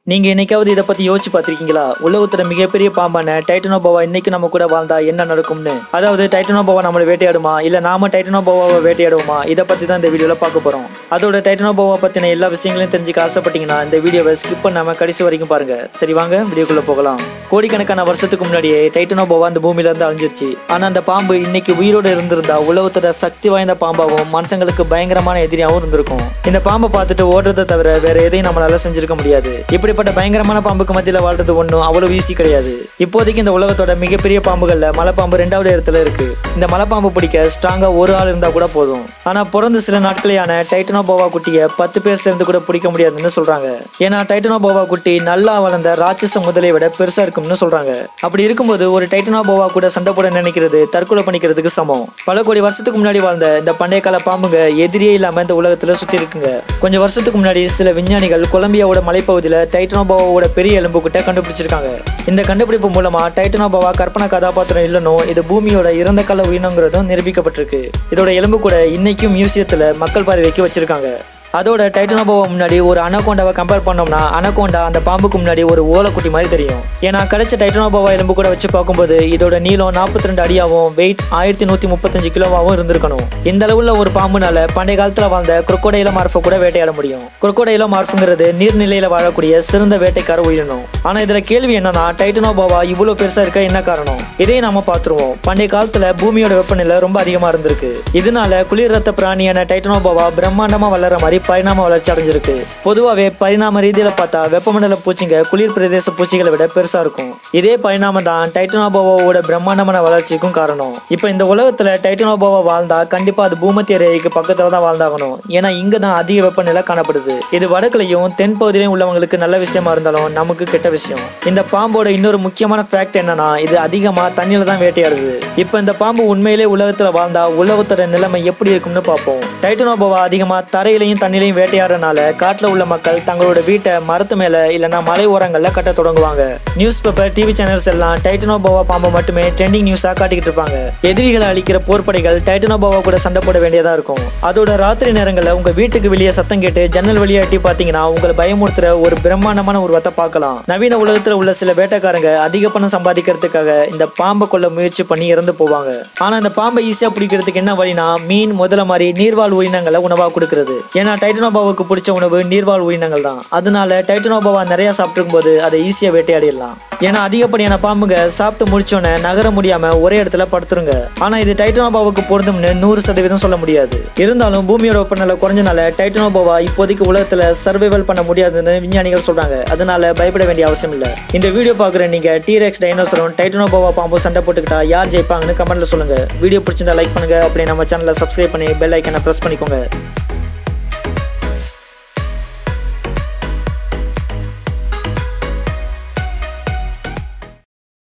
நீங்க என்னைக்காவது இதை பத்தி யோசிச்சு பார்த்திருக்கீங்களா உலகத்துல மிகப்பெரிய பாம்பான டைட்டனோபாவா இன்னைக்கு நம்ம கூட வாழ்ந்தா என்ன நடக்கும்னு அதாவது டைட்டனோபாவா நம்மளை வேட்டையாடுமா இல்ல நாம டைட்டனோபாவாவை வேட்டையாடுவோமா இதை பத்தி தான் இந்த வீடியோல பார்க்க போறோம் அதோட டைட்டனோபாவா பத்தின எல்லா விஷயங்களையும் தெரிஞ்சுக்க ஆசைப்பட்டீங்கன்னா இந்த வீடியோவை ஸ்கிப் பண்ணாம கடைசி வரைக்கும் பாருங்க சரி வாங்க வீடியோக்குள்ள போகலாம் கோடிக்கணக்கான வருஷத்துக்கு முன்னாடியே டைட்டனோபாவா அந்த பூமியில இருந்து அழிஞ்சிருச்சு ஆனா அந்த பாம்பு இன்னைக்கு உயிரோட இருந்திருந்தா உலகத்தோட சக்தி வாய்ந்த பாம்பாவும் மனுஷங்களுக்கு பயங்கரமான எதிரியாவும் இருந்திருக்கும் இந்த பாம்பை பார்த்துட்டு ஓடுறதை தவிர வேற எதையும் நம்மளால செஞ்சிருக்க முடியாது இப்படிப்பட்ட பயங்கரமான பாம்புக்கு மத்தியில வாழ்றது ஒன்றும் அவ்வளவு ஈஸி கிடையாது இப்போதைக்கு இந்த உலகத்தோட மிகப்பெரிய பாம்புகள்ல மலைப்பாம்பு ரெண்டாவது இடத்துல இருக்கு இந்த மலைப்பாம்பு பிடிக்க ஸ்ட்ராங்கா ஒரு ஆள் இருந்தா கூட போதும் ஆனா பிறந்து சில நாட்களேயான டைட்டனோபோவா குட்டியை பத்து பேர் சேர்ந்து கூட பிடிக்க முடியாதுன்னு சொல்றாங்க ஏன்னா டைட்டனோபோவா குட்டி நல்லா வளர்ந்த ராட்சச முதலை விட பெருசா இருக்கும்னு சொல்றாங்க அப்படி இருக்கும்போது ஒரு டைட்டனோபோவா கூட சண்டை போட நினைக்கிறது தற்கொலை பண்ணிக்கிறதுக்கு சமம் பல கோடி வருஷத்துக்கு முன்னாடி வாழ்ந்த இந்த பண்டைய கால பாம்புங்க எதிரியே இல்லாம இந்த உலகத்துல சுத்தி இருக்குங்க கொஞ்சம் வருஷத்துக்கு முன்னாடி சில விஞ்ஞானிகள் கொலம்பியாவோட மலைப்பகுதியில டைட்டனோபாவோட பெரிய எலும்பு கிட்ட கண்டுபிடிச்சிருக்காங்க இந்த கண்டுபிடிப்பு மூலமா டைட்டனோபாவா கற்பனை கதாபாத்திரம் இல்லைனும் இது பூமியோட இறந்த கால உயிரினங்கிறதும் நிரூபிக்கப்பட்டிருக்கு இதோட எலும்பு கூட இன்னைக்கும் மியூசியத்துல மக்கள் பார்வைக்கு வச்சிருக்காங்க அதோட டைட்டனோபாவா முன்னாடி ஒரு அனகோண்டாவை கம்பேர் பண்ணோம்னா அனகோண்டா அந்த பாம்புக்கு முன்னாடி ஒரு ஓலைக்குட்டி மாதிரி தெரியும் ஏன்னா கிடைச்ச டைட்டனோபாவா எலும்பு கூட வச்சு பார்க்கும்போது இதோட நீளம் நாற்பத்தி ரெண்டு அடியாவும் வெயிட் ஆயிரத்தி நூத்தி முப்பத்தஞ்சு கிலோவாகவும் இருந்திருக்கணும் இந்த அளவுல ஒரு பாம்புனால பண்டைய காலத்துல வாழ்ந்த குரோக்கோடைல மார்ஃபை கூட வேட்டையாட முடியும் குரோக்கோடைல மார்ஃபுங்கிறது நீர்நிலையில வாழக்கூடிய சிறந்த வேட்டைக்கார உயிரினம் ஆனா இதுல கேள்வி என்னன்னா டைட்டனோபாவா இவ்வளவு பெருசா இருக்க என்ன காரணம் இதை நாம பாத்துருவோம் பண்டைய காலத்துல பூமியோட வெப்பநிலை ரொம்ப அதிகமா இருந்திருக்கு இதனால குளிர் ரத்த பிராணியான டைட்டனோபாவா பிரம்மாண்டமா வளர்ற மாதிரி பரிணாம வளர்ச்சி அடைஞ்சிருக்கு பொதுவாகவே பரிணாம ரீதியில பார்த்தா வெப்பமண்டல பூச்சிங்க குளிர் பிரதேச பூச்சிகளை விட பெருசா இருக்கும் இதே பரிணாமம் தான் டைட்டனோபாவோட பிரம்மாண்டமான வளர்ச்சிக்கும் காரணம் இப்போ இந்த உலகத்துல டைட்டனோபாவா வாழ்ந்தா கண்டிப்பா அது பூமத்திய ரேகைக்கு பக்கத்துல தான் வாழ்ந்தாகணும் ஏன்னா இங்க தான் அதிக வெப்பநிலை காணப்படுது இது வடக்குலையும் தென் பகுதியிலையும் உள்ளவங்களுக்கு நல்ல விஷயமா இருந்தாலும் நமக்கு கெட்ட விஷயம் இந்த பாம்போட இன்னொரு முக்கியமான ஃபேக்ட் என்னன்னா இது அதிகமா தண்ணியில தான் வேட்டையாடுது இப்போ இந்த பாம்பு உண்மையிலே உலகத்துல வாழ்ந்தா உலகத்தோட நிலைமை எப்படி இருக்கும்னு பார்ப்போம் டைட்டனோபாவா அதிகமா தரையிலையும் தண்ணிலையும் வேட்டையாடுறதுனால காட்டுல உள்ள மக்கள் தங்களோட வீட்டை மரத்து மேல இல்லைன்னா மலை ஓரங்கள்ல கட்ட தொடங்குவாங்க நியூஸ் பேப்பர் டிவி சேனல்ஸ் எல்லாம் டைட்டனோபாவா பாம்பை மட்டுமே ட்ரெண்டிங் நியூஸா காட்டிக்கிட்டு இருப்பாங்க எதிரிகளை அழிக்கிற போர்ப்படைகள் டைட்டனோபாவா கூட சண்டை போட வேண்டியதா இருக்கும் அதோட ராத்திரி நேரங்கள்ல உங்க வீட்டுக்கு வெளியே சத்தம் கேட்டு ஜன்னல் வழியா எட்டி பாத்தீங்கன்னா உங்களை பயமுறுத்துற ஒரு பிரம்மாண்டமான உருவத்தை பார்க்கலாம் நவீன உலகத்துல உள்ள சில வேட்டைக்காரங்க அதிக பணம் சம்பாதிக்கிறதுக்காக இந்த பாம்பை கொள்ள முயற்சி பண்ணி இறந்து போவாங்க ஆனா இந்த பாம்பை ஈஸியா பிடிக்கிறதுக்கு என்ன வழினா மீன் முதல மாதிரி நீர்வாழ் உயிரினங்களை உணவா கொடுக்கிறது ஏன்னா டைட்டனோபாவுக்கு பிடிச்ச உணவு நீர்வாழ் உயிரினங்கள் தான் அதனால டைட்டனோபாவா நிறைய சாப்பிட்டுருக்கும் போது அதை ஈஸியா வேட்டையாடிடலாம் ஏன்னா அதிகப்படியான பாம்புங்க சாப்பிட்டு முடிச்சோன்னே நகர முடியாம ஒரே இடத்துல படுத்துருங்க ஆனா இது டைட்டனோபாவுக்கு பொருந்தும்னு நூறு சதவீதம் சொல்ல முடியாது இருந்தாலும் பூமியோட வெப்பநிலை குறைஞ்சனால டைட்டனோபாவா இப்போதைக்கு உலகத்துல சர்வைவல் பண்ண முடியாதுன்னு விஞ்ஞானிகள் சொல்றாங்க அதனால பயப்பட வேண்டிய அவசியம் இல்ல இந்த வீடியோ பாக்குற நீங்க டீரெக்ஸ் டைனோசரும் டைட்டனோபாவா பாம்பும் சண்டை போட்டுக்கிட்டா யார் ஜெயிப்பாங்கன்னு கமெண்ட்ல சொல்லுங்க வீடியோ பிடிச்சிருந்தா லைக் பண்ணுங்க அப்படியே நம்ம சேனலை சப்ஸ்கிரைப் பண்ணி பெல் ஐக்கனை பிரஸ் பண்ணிக்கோங்க